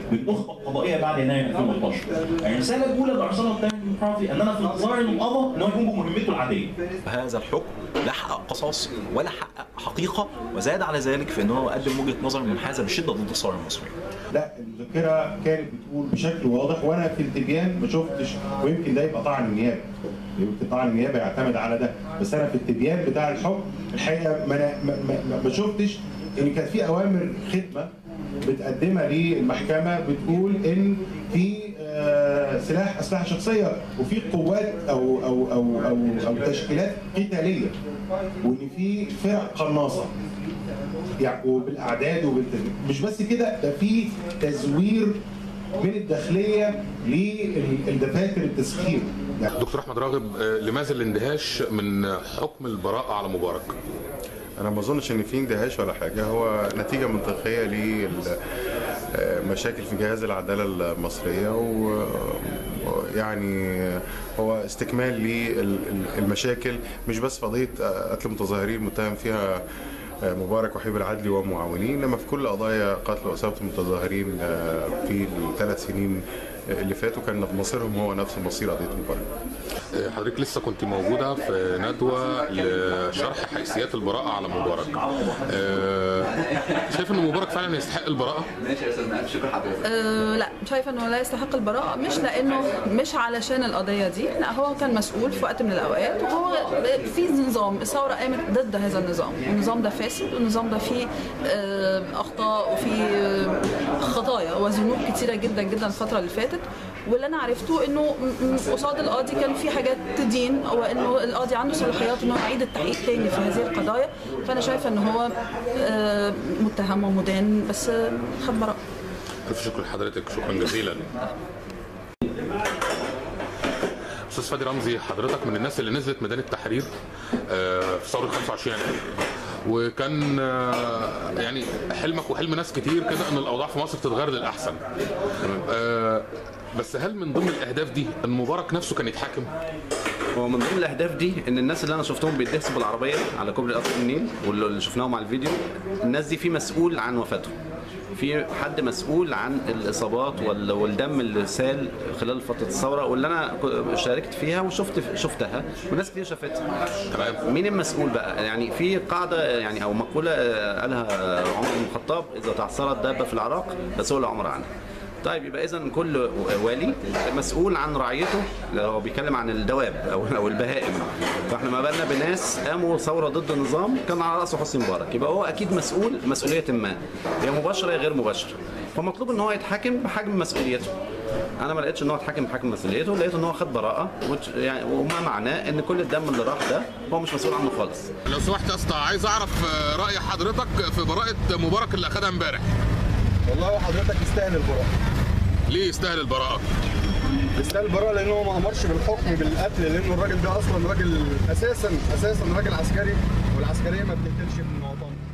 بالنخبه القضائيه بعد يناير 2011 يعني الرساله الاولى اللي ارسلها التهم المحافظي ان انا في انتظار انه قضى ان هو يقوم بمهمته العاديه هذا الحكم لا حقق قصاص ولا حقق حقيقه وزاد على ذلك في انه قدم وجهه نظر منحازه بشده ضد الثوره المصريه. لا المذكره كانت بتقول بشكل واضح وانا في التبيان ما شفتش ويمكن ده يبقى طعن النيابه يمكن طعن النيابه يعتمد على ده بس انا في التبيان بتاع الحكم الحقيقه ما أنا- ما, ما, ما شفتش ان كان في اوامر خدمه بتقدمها للمحكمه بتقول ان في آه، سلاح اسلحه شخصيه وفي قوات او او او او, أو تشكيلات قتاليه وان في فرق قناصه يعني وبالاعداد وبالتدريب مش بس كده ده في تزوير من الداخليه للدفاتر التسخير يعني دكتور احمد راغب آه، لماذا الاندهاش من حكم البراءه على مبارك؟ انا ما اظنش ان في اندهاش ولا حاجه هو نتيجه منطقيه لمشاكل في جهاز العداله المصريه و- ويعني هو استكمال للمشاكل مش بس قضيه قتل متظاهرين متهم فيها مبارك وحبيب العدلي ومعاونين انما في كل قضايا قتل واصابه المتظاهرين في الثلاث سنين اللي فاتوا كان مصيرهم هو نفس مصير قضيه مبارك آه، حضرتك لسه كنت موجوده في ندوه لشرح حيثيات البراءه على مبارك. آه، شايف ان مبارك فعلا يستحق البراءه؟ أه لا شايفه انه لا يستحق البراءه مش لانه مش علشان القضيه دي لا هو كان مسؤول في وقت من الاوقات وهو في نظام الثوره قامت ضد هذا النظام النظام ده فاسد والنظام ده فيه أه اخطاء وفيه آه، خطايا وذنوب كتيره جدا جدا الفتره اللي فاتت واللي انا عرفته انه م- م- قصاد القاضي كان في حاجات تدين وانه القاضي عنده صلاحيات انه يعيد التحقيق تاني في هذه القضايا فانا شايفه ان هو آه، متهم ومدان بس آه، خد براءه الف شكر لحضرتك شكرا جزيلا. استاذ فادي رمزي حضرتك من الناس اللي نزلت ميدان التحرير آه، في ثوره 25 يناير وكان آه، يعني حلمك وحلم ناس كتير كده ان الاوضاع في مصر تتغير للاحسن آه، بس هل من ضمن الاهداف دي ان مبارك نفسه كان يتحاكم؟ هو من ضمن الاهداف دي ان الناس اللي انا شفتهم بيدهسوا بالعربيه على كوبري قصر النيل واللي شفناهم على الفيديو الناس دي في مسؤول عن وفاتهم في حد مسؤول عن الاصابات وال- والدم اللي سال خلال فتره الثوره واللي انا ك- شاركت فيها وشفت شفتها وناس كتير شافتها تمام مين المسؤول بقى يعني في قاعده يعني او مقوله آه، قالها عمر بن الخطاب اذا تعثرت دابه في العراق فسئل عمر عنها طيب يبقى اذا كل والي مسؤول عن رعيته لو هو بيتكلم عن الدواب او او البهائم فاحنا ما بالنا بناس قاموا ثوره ضد النظام كان على راسه حسني مبارك يبقى هو اكيد مسؤول مسؤوليه ما هي مباشره يا غير مباشره فمطلوب ان هو يتحاكم بحجم مسؤوليته انا ما لقيتش ان هو اتحاكم بحجم مسؤوليته لقيت ان هو خد براءه وت- يعني وما معناه ان كل الدم اللي راح ده هو مش مسؤول عنه خالص لو سمحت يا اسطى عايز اعرف آه، راي حضرتك في براءه مبارك اللي اخدها امبارح والله حضرتك يستاهل البراءة ليه يستاهل البراءه؟ يستاهل البراءة لأنه هو ما أمرش بالحكم بالقتل لأنه الراجل ده أصلا راجل أساسا أساسا راجل عسكري والعسكرية ما بتقتلش المواطن